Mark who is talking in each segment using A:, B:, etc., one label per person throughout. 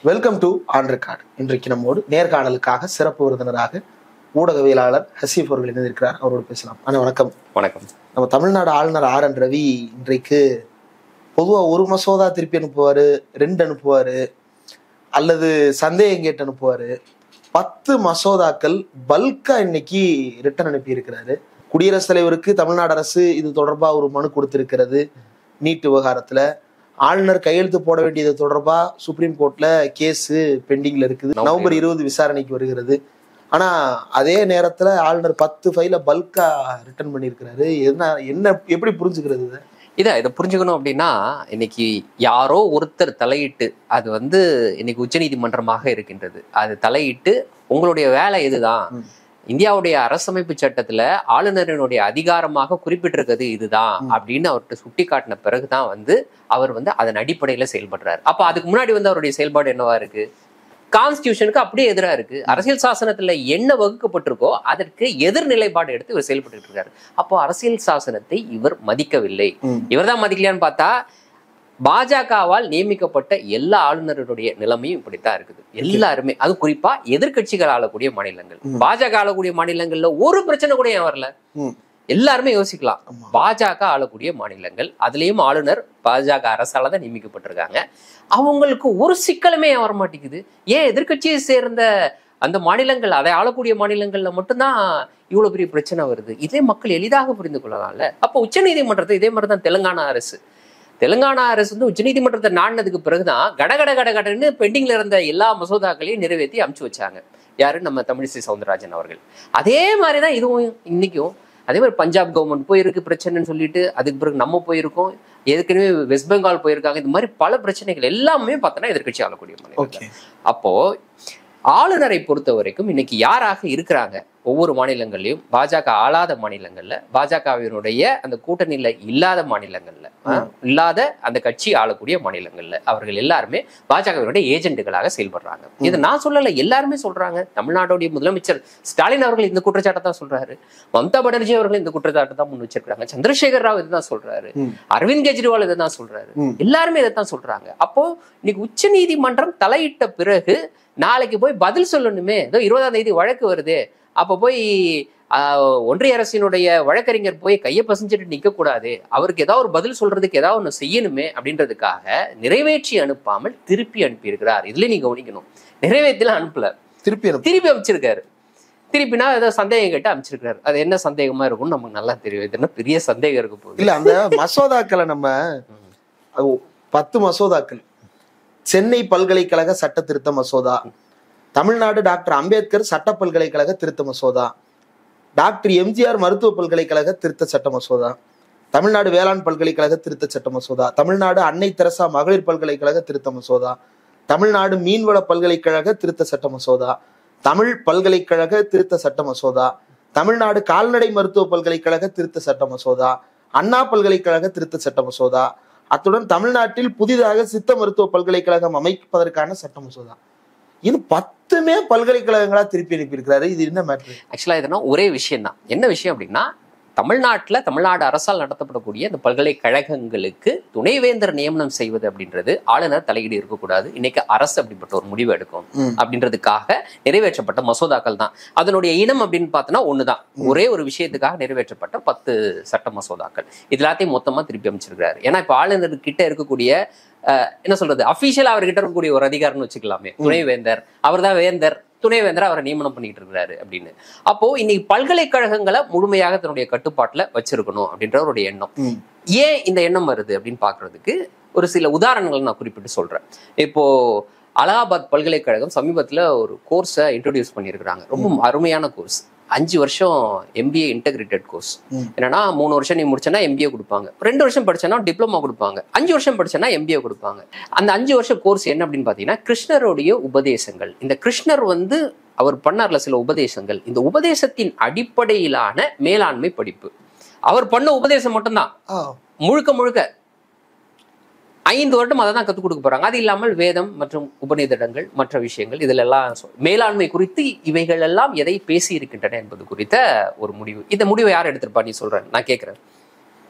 A: Welcome to on record இன்றைக்கு நம்மோடு நேர்காணலுக்காக சிறப்பு விருந்தினராக ஊடகவியலாளர் ஹசீப் அவர்கள் இணைந்திருக்கிறார் அவரோடு பேசலாம் அண்ணா வணக்கம்
B: வணக்கம்
A: நம்ம தமிழ்நாடு ஆளுநர் ஆர் என் ரவி இன்றைக்கு பொதுவாக ஒரு மசோதா திருப்பி அனுப்புவார் ரெண்டு அனுப்புவார் அல்லது சந்தேகம் கேட்டு அனுப்புவார் பத்து மசோதாக்கள் பல்கா இன்னைக்கு ரிட்டன் அனுப்பி இருக்கிறாரு குடியரசுத் தலைவருக்கு தமிழ்நாடு அரசு இது தொடர்பாக ஒரு மனு கொடுத்திருக்கிறது நீட் விவகாரத்தில் ஆளுநர் கையெழுத்து போட வேண்டியது தொடர்பா சுப்ரீம் கோர்ட்ல கேஸ் பெண்டிங்ல இருக்குது
B: நவம்பர்
A: நவம்பர் இருபது விசாரணைக்கு வருகிறது ஆனா அதே நேரத்துல ஆளுநர் பத்து ஃபைல பல்கா ரிட்டர்ன் பண்ணியிருக்கிறாரு என்ன என்ன எப்படி புரிஞ்சுக்கிறது இதை?
B: இதை இதை புரிஞ்சுக்கணும் அப்படின்னா இன்னைக்கு யாரோ ஒருத்தர் தலையிட்டு அது வந்து இன்னைக்கு உச்சநீதிமன்றமாக இருக்கின்றது அது தலையிட்டு உங்களுடைய வேலை இதுதான்
A: ம்.
B: இந்தியாவுடைய அரசமைப்பு சட்டத்துல ஆளுநரினுடைய அதிகாரமாக குறிப்பிட்டிருக்கிறது இதுதான்
A: ம்.
B: அப்படின்னு அவர்கிட்ட சுட்டி காட்டின பிறகுதான் வந்து அவர் வந்து அதன் அடிப்படையில செயல்படுறாரு அப்ப அதுக்கு முன்னாடி வந்து அவருடைய செயல்பாடு என்னவா இருக்கு கான்ஸ்டியூஷனுக்கு அப்படியே எதிரா இருக்கு அரசியல் சாசனத்துல என்ன வகுக்கப்பட்டிருக்கோ அதற்கு எதிர் நிலைப்பாடு எடுத்து இவர் செயல்பட்டு இருக்காரு அப்போ அரசியல் சாசனத்தை இவர் மதிக்கவில்லை
A: ம்.
B: இவர்தான் மதிக்கலையான்னு பார்த்தா பாஜகவால் நியமிக்கப்பட்ட எல்லா ஆளுநருடைய நிலைமையும் இப்படித்தான் இருக்குது எல்லாருமே அது குறிப்பா எதிர்க்கட்சிகள் ஆளக்கூடிய மாநிலங்கள்
A: ம்.
B: பாஜக ஆளக்கூடிய மாநிலங்கள்ல ஒரு பிரச்சனை கூட ஏன் வரல
A: ம்.
B: எல்லாருமே யோசிக்கலாம்
A: ஆமா.
B: பாஜக ஆளக்கூடிய மாநிலங்கள் அதுலயும் ஆளுநர் பாஜக அரசால தான் நியமிக்கப்பட்டிருக்காங்க அவங்களுக்கு ஒரு சிக்கலுமே ஏன் வர மாட்டேங்குது ஏன் எதிர்க்கட்சியை சேர்ந்த அந்த மாநிலங்கள் அதை ஆளக்கூடிய மாநிலங்கள்ல மட்டும்தான் இவ்வளவு பெரிய பிரச்சனை வருது இதே மக்கள் எளிதாக புரிந்து கொள்ளலாம்ல அப்போ உச்சநீதிமன்றத்தை இதே மாதிரி தான் தெலுங்கானா அரசு தெலுங்கானா அரசு வந்து உச்சநீதிமன்றத்தை நாடினதுக்கு பிறகுதான் கடகட கடகடன்னு பெண்டிங்ல இருந்த எல்லா மசோதாக்களையும் நிறைவேற்றி அமுச்சு வச்சாங்க யாரு நம்ம தமிழிசை சவுந்தரராஜன் அவர்கள் அதே மாதிரி தான் இதுவும் இன்னைக்கும் அதே மாதிரி பஞ்சாப் கவர்மெண்ட் போயிருக்கு பிரச்சனைன்னு சொல்லிட்டு அதுக்கு பிறகு நம்ம போயிருக்கோம் ஏற்கனவே வெஸ்ட் பெங்கால் போயிருக்காங்க இந்த மாதிரி பல பிரச்சனைகள் எல்லாமே பார்த்தோன்னா எதிர்க்கட்சி ஆளக்கூடிய மாநிலங்கள்
A: ஓகே
B: அப்போ ஆளுநரை பொறுத்த வரைக்கும் இன்னைக்கு யாராக இருக்கிறாங்க ஒவ்வொரு மாநிலங்கள்லயும் பாஜக ஆளாத மாநிலங்கள்ல பாஜகவினுடைய அந்த கூட்டணியில இல்லாத மாநிலங்கள்ல ஆ, இல்லாத அந்த கட்சி ஆளக்கூடிய மாநிலங்கள்ல அவர்கள் எல்லாருமே பாஜகவினுடைய ஏஜென்ட்டுகளாக செயல்படுறாங்க இது நான் சொல்லல எல்லாருமே சொல்றாங்க தமிழ்நாடுடைய முதலமைச்சர் ஸ்டாலின் அவர்கள் இந்த குற்றச்சாட்டை தான் சொல்றாரு மம்தா பானர்ஜி அவர்கள் இந்த குற்றச்சாட்டை தான் முன் வச்சிருக்காங்க சந்திரசேகர் ராவ் இதுதான் சொல்றாரு
A: ம்.
B: அரவிந்த் கெஜ்ரிவால் இதை தான் சொல்றாரு
A: ம்.
B: எல்லாருமே இதை தான் சொல்றாங்க அப்போ இன்னைக்கு உச்ச நீதிமன்றம் தலையிட்ட பிறகு நாளைக்கு போய் பதில் சொல்லணுமே ஏதோ இருபதாம் தேதி வழக்கு வருதே அப்ப போய் ஆஹ், ஒன்றிய அரசினுடைய வழக்கறிஞர் போய் கையை பசிஞ்சிட்டு நிக்க கூடாது அவருக்கு ஏதாவது ஒரு பதில் சொல்றதுக்கு ஏதாவது ஒன்று செய்யணுமே அப்படின்றதுக்காக நிறைவேற்றி அனுப்பாமல் திருப்பி அனுப்பியிருக்கிறார் இதுல நீங்க கவனிக்கணும் நிறைவேற்றல அனுப்பல
A: திருப்பி அனுப்பு
B: திருப்பி அமைச்சிருக்காரு திருப்பினா ஏதோ சந்தேகம் கேட்டு அமைச்சிருக்காரு அது என்ன சந்தேகமா இருக்கும்னு நமக்கு நல்லா தெரியும் இது என்ன பெரிய சந்தேகம் இருக்க போகுது
A: இல்ல அந்த மசோதாக்களை நம்ம அது பத்து மசோதாக்கள் சென்னை பல்கலைக்கழக சட்ட திருத்த மசோதா தமிழ்நாடு டாக்டர் அம்பேத்கர் சட்ட பல்கலைக்கழக திருத்த மசோதா டாக்டர் எம்ஜிஆர் மருத்துவ பல்கலைக்கழக திருத்த சட்ட மசோதா தமிழ்நாடு வேளாண் பல்கலைக்கழக திருத்த சட்ட மசோதா தமிழ்நாடு அன்னை தெரசா மகளிர் பல்கலைக்கழக திருத்த மசோதா தமிழ்நாடு மீன்வள பல்கலைக்கழக திருத்த சட்ட மசோதா தமிழ் பல்கலைக்கழக திருத்த சட்ட மசோதா தமிழ்நாடு கால்நடை மருத்துவ பல்கலைக்கழக திருத்த சட்ட மசோதா அண்ணா பல்கலைக்கழக திருத்த சட்ட மசோதா அத்துடன் தமிழ்நாட்டில் புதிதாக சித்த மருத்துவ பல்கலைக்கழகம் அமைப்பதற்கான சட்ட மசோதா இது பத்துமே பல்கலைக்கழகங்களா திருப்பி அனுப்பியிருக்கிறாரு இது என்ன மேட்ரு
B: ஆக்சுவலா இதெல்லாம் ஒரே விஷயம் தான் என்ன விஷயம் அப்படின்னா தமிழ்நாட்டுல தமிழ்நாடு அரசால் நடத்தப்படக்கூடிய இந்த பல்கலைக்கழகங்களுக்கு துணைவேந்தர் நியமனம் செய்வது அப்படின்றது ஆளுநர் தலையீடு இருக்கக்கூடாது இன்னைக்கு அரசு அப்படிப்பட்ட ஒரு முடிவு எடுக்கும்
A: ம்.
B: அப்படின்றதுக்காக நிறைவேற்றப்பட்ட மசோதாக்கள் தான் அதனுடைய இனம் அப்படின்னு பார்த்தோன்னா ஒண்ணுதான் ஒரே ஒரு விஷயத்துக்காக நிறைவேற்றப்பட்ட பத்து சட்ட மசோதாக்கள் இது எல்லாத்தையும் மொத்தமா திருப்பி அமைச்சிருக்காரு ஏன்னா இப்ப ஆளுநர் கிட்ட இருக்கக்கூடிய அஹ், என்ன சொல்றது அபிஷியலா அவர்கிட்ட இருக்கக்கூடிய ஒரு அதிகாரம்னு வச்சுக்கலாமே துணைவேந்தர் அவர்தான் வேந்தர் துணைவேந்தர் அவரை நியமனம் பண்ணிட்டு இருக்கிறாரு அப்படின்னு அப்போ இன்னைக்கு பல்கலைக்கழகங்களை முழுமையாக தன்னுடைய கட்டுப்பாட்டுல வச்சிருக்கணும் அப்படின்ற ஒரு எண்ணம்
A: ம்.
B: ஏன் இந்த எண்ணம் வருது அப்படின்னு பாக்குறதுக்கு ஒரு சில உதாரணங்கள் நான் குறிப்பிட்டு சொல்றேன் இப்போ அலகாபாத் பல்கலைக்கழகம் சமீபத்துல ஒரு கோர்ஸை இன்ட்ரடியூஸ் பண்ணியிருக்கிறாங்க ரொம்ப அருமையான கோர்ஸ் அஞ்சு வருஷம் எம்பிஏ இன்டகிரேட்டட் கோர்ஸ்
A: ம்.
B: என்னன்னா மூணு வருஷம் நீ முடிச்சனா எம்பிஏ கொடுப்பாங்க ரெண்டு வருஷம் படிச்சனா டிப்ளமா கொடுப்பாங்க அஞ்சு வருஷம் படிச்சனா எம்பிஏ கொடுப்பாங்க அந்த அஞ்சு வருஷம் கோர்ஸ் என்ன அப்படின்னு பாத்தீங்கன்னா கிருஷ்ணருடைய உபதேசங்கள் இந்த கிருஷ்ணர் வந்து அவர் பண்ணார்ல சில உபதேசங்கள் இந்த உபதேசத்தின் அடிப்படையிலான மேலாண்மை படிப்பு அவர் பண்ண உபதேசம் மட்டும்தான்
A: ஆ,
B: முழுக்க முழுக்க ஐந்து வருடம் அதை தான் கற்றுக் கொடுக்க போறாங்க அது இல்லாமல் வேதம் மற்றும் உபநிடங்கள் மற்ற விஷயங்கள் இதில் எல்லாம் சொல்- மேலாண்மை குறித்து இவைகள் எல்லாம் எதை பேசி இருக்கின்றன என்பது குறித்த ஒரு முடிவு இந்த முடிவை யார் எடுத்திருப்பா நீ சொல்றேன் நான் கேட்கிறேன்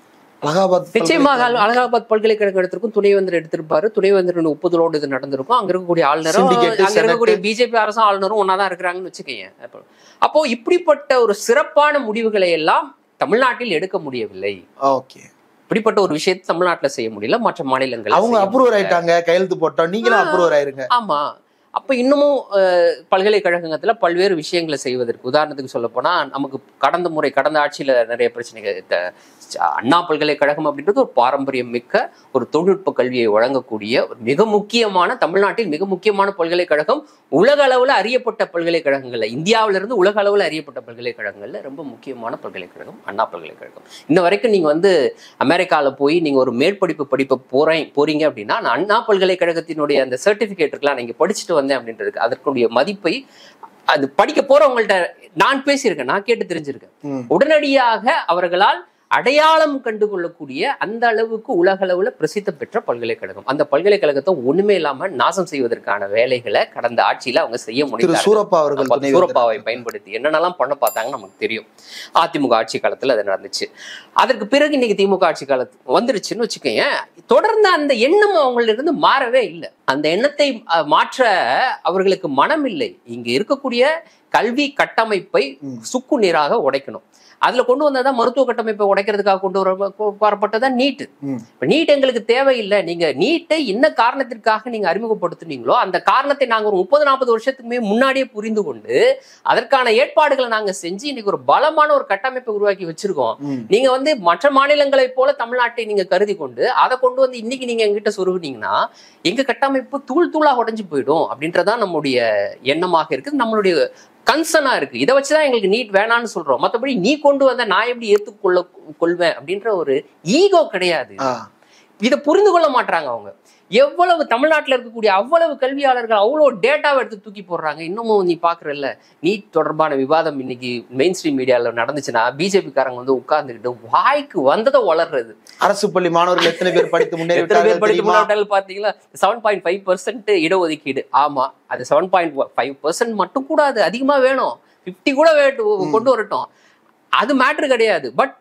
A: அலகாபாத்
B: நிச்சயமாக அல- அலகாபாத் பல்கலைக்கழக எடுத்திருக்கும் துணைவேந்தர் எடுத்திருப்பாரு துணைவேந்தரின் ஒப்புதலோடு இது நடந்திருக்கும் அங்க இருக்கக்கூடிய ஆளுநரும்
A: Syndicate,
B: அங்க இருக்கக்கூடிய பிஜேபி அரசும் ஆளுநரும் ஒன்னாதான் இருக்கிறாங்கன்னு வச்சுக்கோங்க அப்போ- அப்போ இப்படிப்பட்ட ஒரு சிறப்பான முடிவுகளை எல்லாம் தமிழ்நாட்டில் எடுக்க முடியவில்லை
A: ஓகே
B: இப்படிப்பட்ட ஒரு விஷயத்தை தமிழ்நாட்டுல செய்ய முடியல மற்ற மாநிலங்கள்
A: அவங்க அப்ரூவர் ஆயிட்டாங்க கையெழுத்து போட்டோம் நீங்களும் அப்ரூவர் ஆயிருங்க
B: ஆமா அப்ப இன்னமும் அஹ், பல்கலைக்கழகத்துல பல்வேறு விஷயங்களை செய்வதற்கு உதாரணத்துக்கு சொல்ல போனா நமக்கு கடந்த முறை கடந்த ஆட்சியில நிறைய பிரச்சனைகள் த- அண்ணா பல்கலைக்கழகம் அப்படின்றது ஒரு பாரம்பரியம் மிக்க ஒரு தொழில்நுட்ப கல்வியை வழங்கக்கூடிய ஒரு மிக முக்கியமான தமிழ்நாட்டில் மிக முக்கியமான பல்கலைக்கழகம் உலக அளவுல அறியப்பட்ட பல்கலைக்கழகங்கள்ல இந்தியாவில இருந்து உலக அளவுல அறியப்பட்ட பல்கலைக்கழகங்கள்ல ரொம்ப முக்கியமான பல்கலைக்கழகம் அண்ணா பல்கலைக்கழகம் இன்ன வரைக்கும் நீங்க வந்து அமெரிக்கால போய் நீங்க ஒரு மேற்படிப்பு படிப்ப போறேன் போறீங்க அப்படின்னா நான் அண்ணா பல்கலைக்கழகத்தினுடைய அந்த சர்டிபிகேட் இருக்கலாம் நீங்க படிச்சுட்டு வந்தேன் அப்படின்றதுக்கு அதற்குடைய மதிப்பை அது படிக்க போறவங்கள்ட்ட நான் பேசியிருக்கேன் நான் கேட்டு தெரிஞ்சிருக்கேன்
A: ம்.
B: உடனடியாக அவர்களால் அடையாளம் கண்டு கொள்ளக்கூடிய அந்த அளவுக்கு உலக அளவுல பிரசித்தி பெற்ற பல்கலைக்கழகம் அந்த பல்கலைக்கழகத்தை ஒண்ணுமே இல்லாம நாசம் செய்வதற்கான வேலைகளை கடந்த ஆட்சியில அவங்க செய்ய
A: திரு
B: முடியல
A: சூரப்பா அவர்கள்
B: அப்ப
A: துணை
B: சூரப்பாவை பயன்படுத்தி என்னென்னலாம் பண்ண பார்த்தாங்கன்னு நமக்கு தெரியும் அதிமுக ஆட்சி காலத்துல அது நடந்துச்சு அதற்கு பிறகு இன்னைக்கு திமுக ஆட்சி காலத்து வந்துருச்சுன்னு வச்சுக்கோங்க தொடர்ந்து அந்த எண்ணம் அவங்கள்ட்ட இருந்து மாறவே இல்லை அந்த எண்ணத்தை அஹ், மாற்ற அவர்களுக்கு மனம் இல்லை இங்க இருக்கக்கூடிய கல்வி கட்டமைப்பை
A: ம்.
B: சுக்கு நீராக உடைக்கணும் அதுல கொண்டு வந்ததான் மருத்துவ கட்டமைப்பை உடைக்கிறதுக்காக கொண்டு வர வரப்பட்டதான் நீட்
A: ம்.
B: இப்ப நீட் எங்களுக்கு தேவையில்லை நீங்க நீட்டை என்ன காரணத்திற்காக நீங்க அறிமுகப்படுத்துனீங்களோ அந்த காரணத்தை நாங்க ஒரு முப்பது நாற்பது வருஷத்துக்குமே முன்னாடியே புரிந்து கொண்டு அதற்கான ஏற்பாடுகளை நாங்க செஞ்சு இன்னைக்கு ஒரு பலமான ஒரு கட்டமைப்பை உருவாக்கி வச்சிருக்கோம்
A: ம்.
B: நீங்க வந்து மற்ற மாநிலங்களை போல தமிழ்நாட்டை நீங்க கருதி கொண்டு அதை கொண்டு வந்து இன்னைக்கு நீங்க எங்கிட்ட சொருகுனீங்கன்னா எங்க கட்டமைப்பு தூள் தூளா உடைஞ்சு போயிடும் அப்படின்றதான் நம்முடைய எண்ணமாக இருக்குது நம்மளுடைய கன்சர்னா இருக்கு இதை வச்சுதான் எங்களுக்கு நீட் வேணாம்னு சொல்றோம் மத்தபடி நீ கொண்டு வந்த நான் எப்படி ஏத்துக்கொள்ள கொள்வேன் அப்படின்ற ஒரு ஈகோ கிடையாது
A: ஆ.
B: இதை புரிந்து கொள்ள மாட்டாங்க அவங்க எவ்வளவு தமிழ்நாட்டில் இருக்கக்கூடிய அவ்வளவு கல்வியாளர்கள் அவ்வளோ டேட்டாவை எடுத்து தூக்கி போடுறாங்க இன்னமும் நீ பாக்குறல்ல நீட் தொடர்பான விவாதம் இன்னைக்கு மெயின் ஸ்ட்ரீம் மீடியாவில் நடந்துச்சுன்னா பிஜேபி காரங்க வந்து உட்கார்ந்துக்கிட்டு வாய்க்கு வந்ததை வளர்றது
A: அரசு பள்ளி மாணவர்கள் எத்தனை பேர் படித்து முன்னேறி
B: எத்தனை பேர்
A: விட்டார்கள்
B: படித்து
A: தெரியுமா?
B: முன்னாடி பாத்தீங்களா செவன் பாயிண்ட் ஃபைவ் பர்சன்ட் இடஒதுக்கீடு ஆமா அது செவன் பாயிண்ட் ஃபைவ் பர்சன்ட் மட்டும் கூட அது அதிகமா வேணும் ஃபிஃப்டி கூட வேட்டும்
A: ம்.
B: கொண்டு வரட்டும் அது மேட்ரு கிடையாது பட்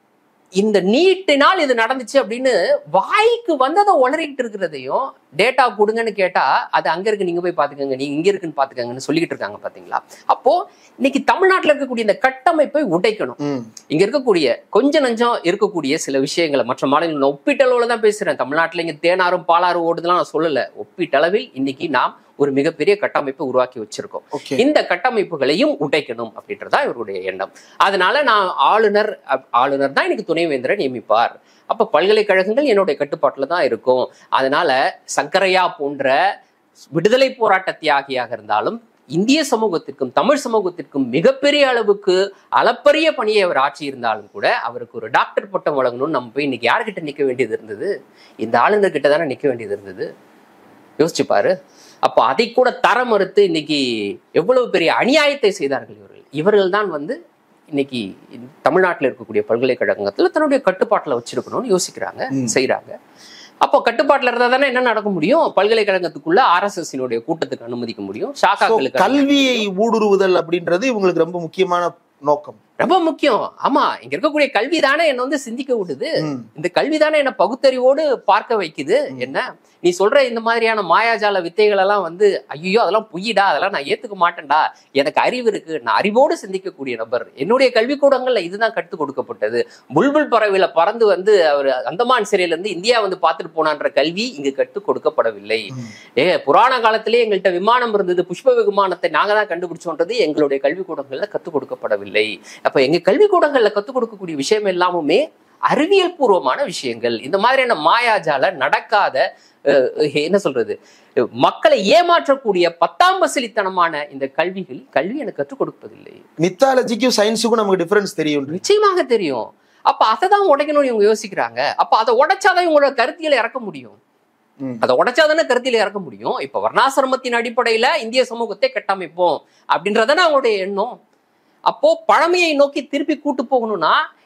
B: இந்த நீட்டினால் இது நடந்துச்சு அப்படின்னு வாய்க்கு வந்ததை உளறிக்கிட்டு இருக்கிறதையும் டேட்டா கொடுங்கன்னு கேட்டா அது அங்க இருக்கு நீங்க போய் பாத்துக்கோங்க நீங்க இங்க இருக்குன்னு பாத்துக்கோங்கன்னு சொல்லிக்கிட்டு இருக்காங்க பாத்தீங்களா அப்போ இன்னைக்கு தமிழ்நாட்டுல இருக்கக்கூடிய இந்த கட்டமைப்பை உடைக்கணும்
A: ம்.
B: இங்க இருக்கக்கூடிய கொஞ்ச நஞ்சம் இருக்கக்கூடிய சில விஷயங்களை மற்ற மாநிலங்கள் நான் ஒப்பீட்டளவுல தான் பேசுறேன் தமிழ்நாட்டுல இங்க தேனாரும் பாலாறு ஓடுதெல்லாம் நான் சொல்லல ஒப்பீட்டளவில் இன்னைக்கு நாம் ஒரு மிகப்பெரிய கட்டமைப்பை உருவாக்கி வச்சிருக்கோம்
A: ஓகே
B: இந்த கட்டமைப்புகளையும் உடைக்கணும் அப்படின்றதா இவருடைய எண்ணம் அதனால நான் ஆளுநர் அப்- ஆளுநர் தான் எனக்கு துணைவேந்தரை நியமிப்பார் அப்ப பல்கலைக்கழகங்கள் என்னுடைய கட்டுப்பாட்டுல தான் இருக்கும் அதனால சங்கரையா போன்ற விடுதலை போராட்ட தியாகியாக இருந்தாலும் இந்திய சமூகத்திற்கும் தமிழ் சமூகத்திற்கும் மிகப்பெரிய அளவுக்கு அளப்பரிய பணியை அவர் ஆட்சி இருந்தாலும் கூட அவருக்கு ஒரு டாக்டர் பட்டம் வழங்கணும்னு நம்ம போய் இன்னைக்கு யார்கிட்ட நிக்க வேண்டியது இருந்தது இந்த ஆளுநர் கிட்ட தானே நிக்க வேண்டியது இருந்தது யோசிச்சு பாரு அப்போ அதை கூட தர மறுத்து இன்னைக்கு எவ்வளவு பெரிய அநியாயத்தை செய்தார்கள் இவர்கள் இவர்கள் தான் வந்து இன்னைக்கு தமிழ்நாட்டில் இருக்கக்கூடிய பல்கலைக்கழகத்துல தன்னுடைய கட்டுப்பாட்டுல வச்சிருக்கணும்னு யோசிக்கிறாங்க
A: ம்.
B: செய்றாங்க அப்போ கட்டுப்பாட்டுல இருந்தா தானே என்ன நடக்க முடியும் பல்கலைக்கழகத்துக்குள்ள ஆர்எஸ்எஸ்னுடைய கூட்டத்துக்கு அனுமதிக்க முடியும்
A: So,
B: ஷாக்காக்களுக்கு
A: கல்வியை ஊடுருவுதல் அப்படின்றது இவங்களுக்கு ரொம்ப முக்கியமான நோக்கம்
B: ரொம்ப முக்கியம் ஆமா இங்க இருக்கக்கூடிய கல்வி தானே என்ன வந்து சிந்திக்க விடுது
A: ம்.
B: இந்த கல்வி தானே என்ன பகுத்தறிவோடு பார்க்க வைக்குது
A: ம்.
B: என்ன நீ சொல்ற இந்த மாதிரியான மாயாஜால வித்தைகள் எல்லாம் வந்து ஐயோ அதெல்லாம் பொய்யிடா அதெல்லாம் நான் ஏத்துக்க மாட்டேன்டா எனக்கு அறிவு இருக்கு நான் அறிவோடு சிந்திக்கக்கூடிய நபர் என்னுடைய கல்விக்கூடங்கள்ல இதுதான் கற்றுக் கொடுக்கப்பட்டது புல்புல் பறவையில பறந்து வந்து அவர் அந்தமான் சிறையில இருந்து இந்தியா வந்து பார்த்துட்டு போனான்ற கல்வி இங்கு கற்றுக் கொடுக்கப்படவில்லை
A: ம்.
B: ஏ புராண காலத்திலே எங்கள்கிட்ட விமானம் இருந்தது புஷ்ப விமானத்தை நாங்க தான் கண்டுபிடிச்சோன்றது எங்களுடைய கல்விக்கூடங்கள்ல கற்றுக் கொடுக்கப்படவில்லை அப்ப எங்க கல்விக்கூடங்கள்ல கற்றுக் கொடுக்கக்கூடிய விஷயம் எல்லாமுமே அறிவியல் பூர்வமான விஷயங்கள் இந்த மாதிரியான மாயாஜால நடக்காத அஹ், என்ன சொல்றது மக்களை ஏமாற்றக்கூடிய பத்தாம் பசிலித்தனமான இந்த கல்விகள் கல்வி எனக்கு கற்றுக் கொடுப்பதில்லை
A: மித்தாலஜிக்கும் சயின்ஸுக்கும் நமக்கு டிஃபரன்ஸ் தெரியும்
B: நிச்சயமாக தெரியும் அப்ப அதை தான் உடைக்கணும்னு இவங்க யோசிக்கிறாங்க அப்ப அதை உடைச்சாதான் இவங்களோட கருத்தியலை இறக்க முடியும்
A: ம்.
B: அதை உடைச்சாதானே கருத்தில இறக்க முடியும் இப்ப வர்ணாசிரமத்தின் அடிப்படையில இந்திய சமூகத்தை கட்டமைப்போம் அப்படின்றதானே அவங்களுடைய எண்ணம் அப்போ பழமையை நோக்கி திருப்பி கூட்டு போகணும்னா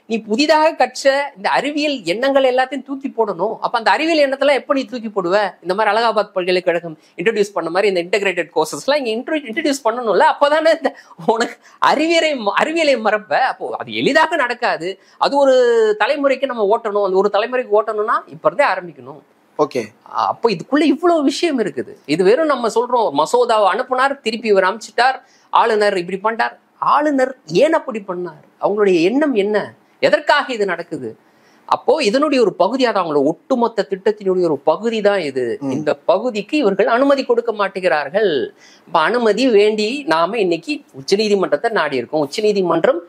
B: நீ புதிதாக கற்ற இந்த அறிவியல் எண்ணங்கள் எல்லாத்தையும் தூக்கி போடணும் அப்ப அந்த அறிவியல் எண்ணத்தெல்லாம் எப்ப நீ தூக்கி போடுவ இந்த மாதிரி அலகாபாத் பல்கலைக்கழகம் இன்ட்ரடியூஸ் பண்ண மாதிரி இந்த இன்டகிரேட்டட் கோர்சஸ்லாம் இங்க இன்ட்ரடியூஸ் பண்ணணும்ல அப்பதானே இந்த உனக்கு அறிவியலை அறிவியலை மறப்ப அப்போ அது எளிதாக நடக்காது அது ஒரு தலைமுறைக்கு நம்ம ஓட்டணும் அந்த ஒரு தலைமுறைக்கு ஓட்டணும்னா இப்ப இருந்தே ஆரம்பிக்கணும்
A: ஓகே
B: அப்போ இதுக்குள்ள இவ்வளவு விஷயம் இருக்குது இது வெறும் நம்ம சொல்றோம் மசோதாவை அனுப்புனார் திருப்பி இவர் அனுப்பிச்சிட்டார் ஆளுநர் இப்படி பண்ணிட்டார் ஆளுநர் ஏன் அப்படி பண்ணார் அவங்களுடைய எண்ணம் என்ன எதற்காக இது நடக்குது அப்போ இதனுடைய ஒரு பகுதியாக தான் அவங்களோட ஒட்டுமொத்த திட்டத்தினுடைய ஒரு பகுதி தான் இது
A: ம்.
B: இந்த பகுதிக்கு இவர்கள் அனுமதி கொடுக்க மாட்டேங்கிறார்கள் இப்ப அனுமதி வேண்டி நாம இன்னைக்கு உச்சநீதிமன்றத்தை நாடி இருக்கோம் உச்சநீதிமன்றம்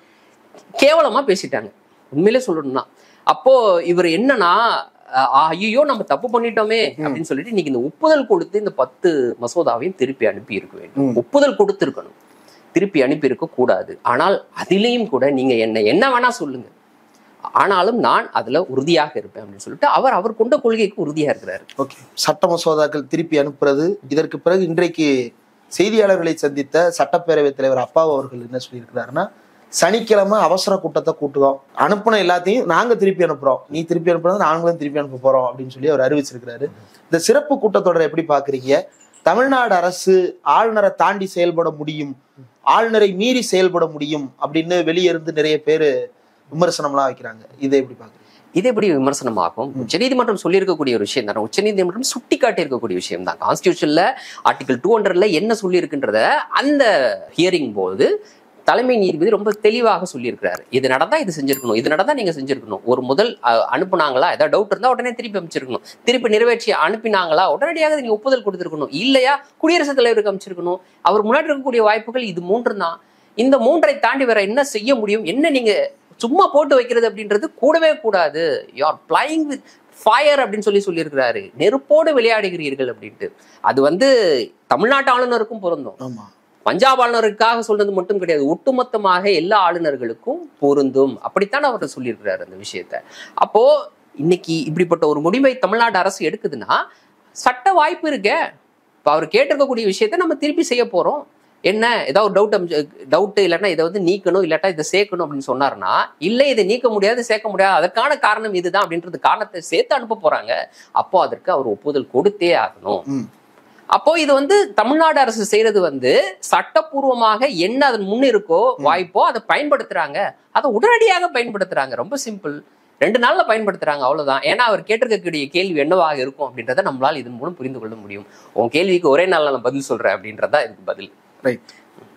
B: கேவலமா பேசிட்டாங்க உண்மையிலே சொல்லணும்னா அப்போ இவர் என்னன்னா அஹ், ஐயோ நம்ம தப்பு பண்ணிட்டோமே அப்படின்னு சொல்லிட்டு இன்னைக்கு இந்த ஒப்புதல் கொடுத்து இந்த பத்து மசோதாவையும் திருப்பி அனுப்பி இருக்க வேண்டும்
A: ம்.
B: ஒப்புதல் கொடுத்திருக்கணும் திருப்பி அனுப்பி இருக்க கூடாது ஆனால் அதிலேயும் கூட நீங்க என்ன என்ன வேணா சொல்லுங்க ஆனாலும் நான் அதுல உறுதியாக இருப்பேன் அப்படின்னு சொல்லிட்டு அவர் அவர் கொண்ட கொள்கைக்கு உறுதியா இருக்கிறாரு
A: ஓகே சட்ட மசோதாக்கள் திருப்பி அனுப்புறது இதற்கு பிறகு இன்றைக்கு செய்தியாளர்களை சந்தித்த சட்டப்பேரவைத் தலைவர் அப்பாவு அவர்கள் என்ன சொல்லியிருக்கிறாருன்னா சனிக்கிழமை அவசர கூட்டத்தை கூட்டுவோம் அனுப்புன எல்லாத்தையும் நாங்க திருப்பி அனுப்புறோம் நீ திருப்பி அனுப்புறது நாங்களும் திருப்பி அனுப்ப போறோம் அப்படின்னு சொல்லி அவர் அறிவிச்சிருக்கிறாரு இந்த சிறப்பு கூட்டத்தொடரை எப்படி பாக்குறீங்க தமிழ்நாடு அரசு ஆளுநரை தாண்டி செயல்பட முடியும் ஆளுநரை மீறி செயல்பட முடியும் அப்படின்னு வெளியே இருந்து நிறைய பேர் விமர்சனம்லாம் வைக்கிறாங்க இதை எப்படி பாக்குறீங்க
B: இது எப்படி விமர்சனமாகும் உச்சநீதிமன்றம் சொல்லியிருக்கக்கூடிய ஒரு விஷயம் தானே உச்சநீதிமன்றம் சுட்டி காட்டியிருக்கக்கூடிய விஷயம் தான் கான்ஸ்டியூஷன்ல ஆர்டிகல் டூ ஹண்ட்ரட்ல என்ன சொல்லியிருக்குன்றத அந்த ஹியரிங் போது தலைமை நீதிபதி ரொம்ப தெளிவாக சொல்லியிருக்கிறாரு இது நடந்தா இது செஞ்சிருக்கணும் இது நடந்தா நீங்க செஞ்சிருக்கணும் ஒரு முதல் அஹ், அனுப்புனாங்களா ஏதாவது டவுட் இருந்தா உடனே திருப்பி அமைச்சிருக்கணும் திருப்பி நிறைவேற்றி அனுப்பினாங்களா உடனடியாக நீங்க ஒப்புதல் கொடுத்திருக்கணும் இல்லையா குடியரசுத் தலைவருக்கு அமைச்சிருக்கணும் அவர் முன்னாடி இருக்கக்கூடிய வாய்ப்புகள் இது மூன்று தான் இந்த மூன்றை தாண்டி வேற என்ன செய்ய முடியும் என்ன நீங்க சும்மா போட்டு வைக்கிறது அப்படின்றது கூடவே கூடாது you are playing with fire அப்படின்னு சொல்லி சொல்லியிருக்கிறாரு நெருப்போடு விளையாடுகிறீர்கள் அப்படின்ட்டு அது வந்து தமிழ்நாட்டு ஆளுநருக்கும் பொருந்தும்
A: ஆமா
B: பஞ்சாப் ஆளுநருக்காக சொல்றது மட்டும் கிடையாது ஒட்டுமொத்தமாக எல்லா ஆளுநர்களுக்கும் பொருந்தும் அப்படித்தான் அவர் சொல்லியிருக்கிறாரு அந்த விஷயத்த அப்போ இன்னைக்கு இப்படிப்பட்ட ஒரு முடிவை தமிழ்நாடு அரசு எடுக்குதுன்னா சட்ட வாய்ப்பு இருக்கே இப்போ அவர் கேட்டிருக்கக்கூடிய விஷயத்த நம்ம திருப்பி செய்ய போறோம் என்ன ஏதாவது டவுட் டவுட் இல்லைன்னா இதை வந்து நீக்கணும் இல்லாட்டா இதை சேர்க்கணும் அப்படின்னு சொன்னாருன்னா இல்லை இதை நீக்க முடியாது சேர்க்க முடியாது அதற்கான காரணம் இதுதான் அப்படின்றது காரணத்தை சேர்த்து அனுப்ப போறாங்க அப்போ அதற்கு அவர் ஒப்புதல் கொடுத்தே ஆகணும்
A: ம்
B: அப்போ இது வந்து தமிழ்நாடு அரசு செய்யறது வந்து சட்டப்பூர்வமாக என்ன அதன் முன் இருக்கோ வாய்ப்போ அதை பயன்படுத்துறாங்க அதை உடனடியாக பயன்படுத்துறாங்க ரொம்ப சிம்பிள் ரெண்டு நாள்ல பயன்படுத்துறாங்க அவ்வளவுதான் ஏன்னா அவர் கேட்டிருக்கக்கூடிய கேள்வி என்னவாக இருக்கும் அப்படின்றத நம்மளால இதன் மூலம் புரிந்து கொள்ள முடியும் உன் கேள்விக்கு ஒரே நாள்ல நான் பதில் சொல்றேன் அப்படின்றதா இதுக்கு பதில்
A: ரைட்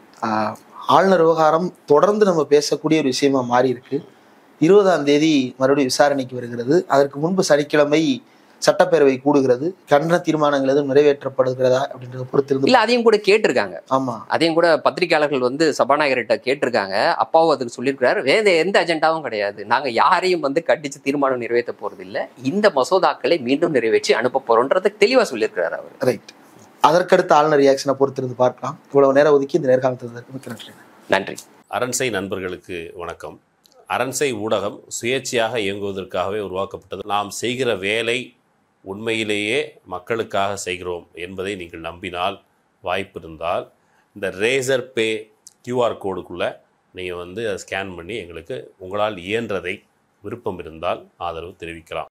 A: ஆளுநர் விவகாரம் தொடர்ந்து நம்ம பேசக்கூடிய ஒரு விஷயமா மாறி இருக்கு இருபதாம் தேதி மறுபடியும் விசாரணைக்கு வருகிறது அதற்கு முன்பு சனிக்கிழமை சட்டப்பேரவை கூடுகிறது கண்டன தீர்மானங்கள் எதுவும் நிறைவேற்றப்படுகிறதா அப்படின்றத பொறுத்திருந்து
B: இல்ல அதையும் கூட கேட்டிருக்காங்க
A: ஆமா
B: அதையும் கூட பத்திரிகையாளர்கள் வந்து சபாநாயகர்கிட்ட கேட்டிருக்காங்க அப்பாவும் அதுக்கு சொல்லியிருக்கிறாரு வேற எந்த அஜெண்டாவும் கிடையாது நாங்க யாரையும் வந்து கண்டிச்சு தீர்மானம் நிறைவேற்ற போறது இல்ல இந்த மசோதாக்களை மீண்டும் நிறைவேற்றி அனுப்ப போறோன்றதை தெளிவா சொல்லியிருக்கிறாரு அவர்
A: ரைட் அதற்கடுத்த ஆளுநர் ரியாக்ஷனை பொறுத்திருந்து பார்க்கலாம் இவ்வளவு நேரம் ஒதுக்கி இந்த நேர்காணத்தில் மிக்க நன்றி
B: நன்றி
C: அரண்சை நண்பர்களுக்கு வணக்கம் அரண்சை ஊடகம் சுயேட்சையாக இயங்குவதற்காகவே உருவாக்கப்பட்டது நாம் செய்கிற வேலை உண்மையிலேயே மக்களுக்காக செய்கிறோம் என்பதை நீங்கள் நம்பினால் வாய்ப்பு இருந்தால் இந்த ரேசர் பே கியூஆர் கோடுக்குள்ளே நீங்கள் வந்து அதை ஸ்கேன் பண்ணி எங்களுக்கு உங்களால் இயன்றதை விருப்பம் இருந்தால் ஆதரவு தெரிவிக்கலாம்